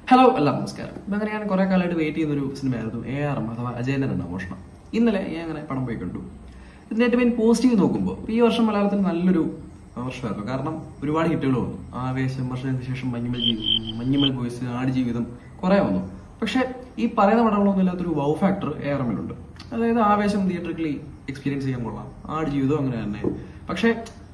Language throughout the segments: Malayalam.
ഹലോ എല്ലാം നമസ്കാരം ഇതങ്ങനെ ഞാൻ കുറെ കാലമായിട്ട് വെയിറ്റ് ചെയ്യുന്ന ഒരു സിനിമയായിരുന്നു എ ആർ എം അഥവാ അജയന്റെ രണ്ടാമോഷണം ഇന്നലെ ഞാൻ അങ്ങനെ പടം പോയി കണ്ടു ഇതിന്റെ ഏറ്റവും മെയിൻ പോസിറ്റീവ് നോക്കുമ്പോൾ ഈ വർഷം മലയാളത്തിൽ നല്ലൊരു വർഷമായിരുന്നു കാരണം ഒരുപാട് ഹിറ്റുകൾ വന്നു ആവേശം വർഷങ്ങൾക്ക് ശേഷം മഞ്ഞുമൽ ജീ- മഞ്ഞുമൽ ബോയ്സ് ആടുജീവിതം കുറെ വന്നു പക്ഷെ ഈ പറയുന്ന പടങ്ങളൊന്നും ഇല്ലാത്തൊരു വൗ ഫാക്ടർ എ ആർ എമ്മിലുണ്ട് അതായത് ആവേശം തിയേറ്ററിക്കലി എക്സ്പീരിയൻസ് ചെയ്യാൻ കൊള്ളാം ആടുജീവിതം അങ്ങനെ തന്നെ പക്ഷേ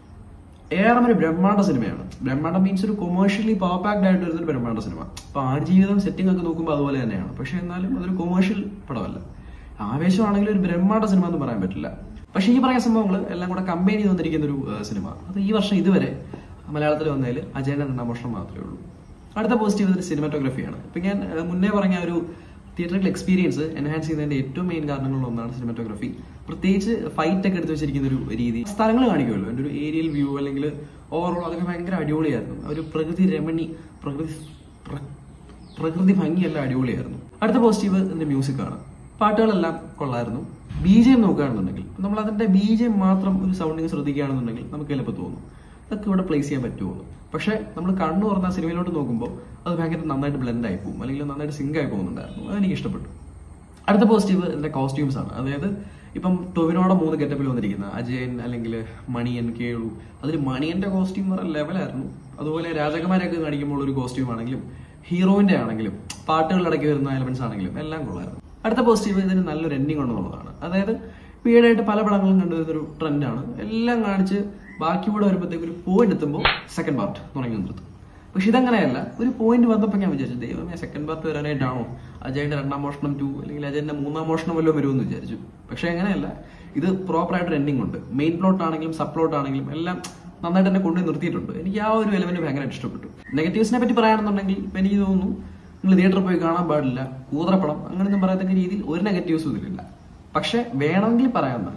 ഏറെ ഒരു ബ്രഹ്മാണ്ഡ സിനിമയാണ് ബ്രഹ്മാണ്ഡം മീൻസ് ഒരു കൊമേഴ്ഷ്യലി പവർ പാക്ഡ് ആയിട്ട് വരുന്ന ഒരു ബ്രഹ്മാണ്ഡ സിനിമ അപ്പൊ ആടുജീവിതം സെറ്റിംഗ് ഒക്കെ നോക്കുമ്പോൾ അതുപോലെ തന്നെയാണ് പക്ഷെ എന്നാലും അതൊരു കൊമേഴ്ഷ്യൽ പടമല്ല ആവേശമാണെങ്കിൽ ഒരു ബ്രഹ്മാണ്ഡ സിനിമ എന്ന് പറയാൻ പറ്റില്ല പക്ഷെ ഈ പറയുന്ന സംഭവങ്ങൾ എല്ലാം കൂടെ കമ്പൈൻ ചെയ്ത് വന്നിരിക്കുന്ന ഒരു ഏഹ്, സിനിമ അത് ഈ വർഷം ഇതുവരെ മലയാളത്തിൽ വന്നതിൽ അജയന്റെ രണ്ടാം വർഷം മാത്രമേ ഉള്ളൂ അടുത്ത പോസിറ്റീവ് ഇതിന്റെ സിനിമാറ്റോഗ്രഫിയാണ് ഇപ്പൊ ഞാൻ ഏഹ്, മുന്നേ പറഞ്ഞ ആ ഒരു തിയേറ്ററിൽ എക്സ്പീരിയൻസ് എൻഹാൻസ് ചെയ്യുന്നതിന്റെ ഏറ്റവും മെയിൻ കാരണങ്ങളിൽ ഒന്നാണ് സിനിമാറ്റോഗ്രഫി പ്രത്യേകിച്ച് ഫൈറ്റ് ഒക്കെ എടുത്ത് വെച്ചിരിക്കുന്ന ഒരു രീതി സ്ഥലങ്ങൾ കാണിക്കുമല്ലോ എൻ്റെ ഒരു ഏരിയൽ വ്യൂ അല്ലെങ്കിൽ ഓവറോൾ അതൊക്കെ ഭയങ്കര അടിപൊളിയായിരുന്നു ഒരു പ്രകൃതി രമണി പ്രകൃതി പ്ര- പ്രകൃതി ഭംഗിയെല്ലാം അടിപൊളിയായിരുന്നു അടുത്ത പോസിറ്റീവ് ഇതിന്റെ മ്യൂസിക് ആണ് പാട്ടുകളെല്ലാം കൊള്ളായിരുന്നു ബി ജെ എം നോക്കുകയാണെന്നുണ്ടെങ്കിൽ നമ്മൾ അതിന്റെ ബി ജെ എം മാത്രം ഒരു സൗണ്ടിങ് ശ്രദ്ധിക്കുകയാണെന്നുണ്ടെങ്കിൽ നമുക്ക് ചിലപ്പോൾ തോന്നും അതൊക്കെ ഇവിടെ പ്ലേസ് ചെയ്യാൻ പറ്റുമോ എന്ന്. പക്ഷെ നമ്മൾ കണ്ണു തുറന്ന ആ സിനിമയിലോട്ട് നോക്കുമ്പോൾ അത് ഭയങ്കര നന്നായിട്ട് ബ്ലെൻഡ് ആയി പോകും അല്ലെങ്കിൽ നന്നായിട്ട് സിങ്ക് ആയി പോകുന്നുണ്ടായിരുന്നു അതെനിക്ക് ഇഷ്ടപ്പെട്ടു അടുത്ത പോസിറ്റീവ് ഇതിന്റെ കോസ്റ്റ്യൂംസ് ആണ് അതായത് ഇപ്പം ടൊവിനോടെ മൂന്ന് ഗെറ്റപ്പിൽ വന്നിരിക്കുന്ന അജയൻ അല്ലെങ്കിൽ മണിയൻ കേളു അതിൽ മണിയന്റെ കോസ്റ്റ്യൂം എന്ന് പറയുന്ന ലെവലായിരുന്നു അതുപോലെ രാജകുമാരൊക്കെ കാണിക്കുമ്പോൾ ഒരു കോസ്റ്റ്യൂം ആണെങ്കിലും ഹീറോയിന്റെ ആണെങ്കിലും പാട്ടുകളിടയ്ക്ക് വരുന്ന എലമെന്റ്സ് ആണെങ്കിലും എല്ലാം കൊള്ളായിരുന്നു അടുത്ത പോസിറ്റീവ് ഇതിന് നല്ലൊരു എൻഡിങ് ഉണ്ടെന്നുള്ളതാണ് അതായത് ഈയിടെയായിട്ട് പല പടങ്ങളും കണ്ടുവരുന്നൊരു ട്രെൻഡാണ് എല്ലാം കാണിച്ച് ബാക്കി കൂടെ വരുമ്പോഴത്തേക്ക് ഒരു പോയിന്റ് എത്തുമ്പോൾ സെക്കൻഡ് പാർട്ട് തുടങ്ങി നിർത്തും പക്ഷെ ഇതങ്ങനെയല്ല ഒരു പോയിന്റ് വന്നപ്പോൾ ഞാൻ വിചാരിച്ചു ദൈവമേ സെക്കൻഡ് പാർട്ട് വരാനായിട്ടാണോ അജയന്റെ രണ്ടാം മോഷണം ടു അല്ലെങ്കിൽ അജയന്റെ മൂന്നാം മോഷണം വല്ലതും വരുമെന്ന് വിചാരിച്ചു പക്ഷെ അങ്ങനെയല്ല ഇത് പ്രോപ്പർ ആയിട്ട് എൻഡിങ് ഉണ്ട് മെയിൻ പ്ലോട്ട് ആണെങ്കിലും സബ് പ്ലോട്ട് ആണെങ്കിലും എല്ലാം നന്നായിട്ട് തന്നെ കൊണ്ടുപോയി നിർത്തിയിട്ടുണ്ട് എനിക്ക് ആ ഒരു എലമെന്റ് ഭയങ്കരമായിട്ട് ഇഷ്ടപ്പെട്ടു നെഗറ്റീവ്സിനെ പറ്റി പറയുകയാണെന്നുണ്ടെങ്കിൽ ഇപ്പൊ എനിക്ക് തോന്നുന്നു നിങ്ങൾ തിയേറ്ററിൽ പോയി കാണാൻ പാടില്ല കൂതറപ്പടം അങ്ങനെയൊന്നും പറയത്തക്ക രീതിയിൽ ഒരു നെഗറ്റീവ്സും ഇതിലില്ല പക്ഷെ വേണമെങ്കിൽ പറയാവുന്ന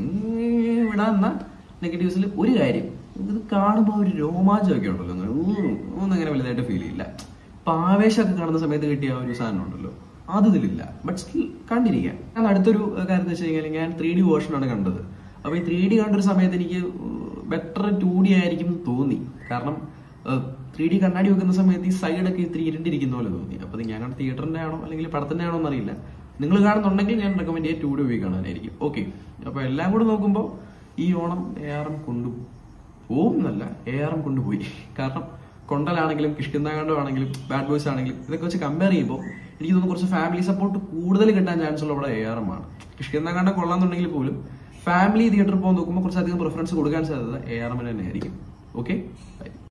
വിടാവുന്ന നെഗറ്റീവ്സിൽ ഒരു കാര്യം ഇത് കാണുമ്പോൾ ഒരു രോമാഞ്ചമൊക്കെ ഉണ്ടല്ലോ അങ്ങനെ ഊ, ഒന്നും അങ്ങനെ വലുതായിട്ട് ഫീൽ ചെയ്യില്ല ഇപ്പൊ ആവേശമൊക്കെ കാണുന്ന സമയത്ത് കിട്ടിയ ആ ഒരു സാധനം ഉണ്ടല്ലോ അത് ഇതിലില്ല ബട്ട് സ്റ്റിൽ കണ്ടിരിക്കാം ഞാൻ അടുത്തൊരു കാര്യം എന്ന് വെച്ച് കഴിഞ്ഞാൽ ഞാൻ ത്രീ ഡി വേർഷനാണ് കണ്ടത് അപ്പൊ ഈ ത്രീ ഡി കണ്ടൊരു സമയത്ത് എനിക്ക് ബെറ്റർ ടു ഡി ആയിരിക്കും എന്ന് തോന്നി കാരണം ത്രീ ഡി കണ്ണാടി വെക്കുന്ന സമയത്ത് ഈ സൈഡൊക്കെ ഇത്തിരി ഇരുണ്ടിരിക്കുന്ന പോലെ തോന്നി അപ്പൊ ഇത് ഞാൻ കണ്ട തിയേറ്ററിന്റെ ആണോ അല്ലെങ്കിൽ പടത്തിന്റെ ആണോ എന്നറിയില്ല നിങ്ങൾ കാണുന്നുണ്ടെങ്കിൽ ഞാൻ റെക്കമെൻഡ് ചെയ്യാൻ ടു ഡി പോയി കാണാനായിരിക്കും ഓക്കെ അപ്പൊ എല്ലാം കൂടെ നോക്കുമ്പോൾ ഈ ഓണം എ ആർ എം കൊണ്ടു പോവും എന്നല്ല എ ആർ എം കൊണ്ടുപോയി കാരണം കൊണ്ടലാണെങ്കിലും കിഷ്കിന്താകാണ്ടോ ആണെങ്കിലും ബാഡ് ബോയ്സ് ആണെങ്കിലും ഇതൊക്കെ വെച്ച് കമ്പയർ ചെയ്യുമ്പോൾ എനിക്ക് തോന്നുന്നു കുറച്ച് ഫാമിലി സപ്പോർട്ട് കൂടുതൽ കിട്ടാൻ ചാൻസ് ഉള്ള ഇവിടെ എ ആർ എം ആണ് കിഷ്കിന്താകാണ്ട കൊള്ളാന്നുണ്ടെങ്കിൽ പോലും ഫാമിലി തിയേറ്ററിൽ പോകാൻ നോക്കുമ്പോൾ കുറച്ചധികം പ്രിഫറൻസ് കൊടുക്കാൻ സാധ്യത എ ആർ എമ്മിന് തന്നെ ആയിരിക്കും ഓക്കെ ബൈ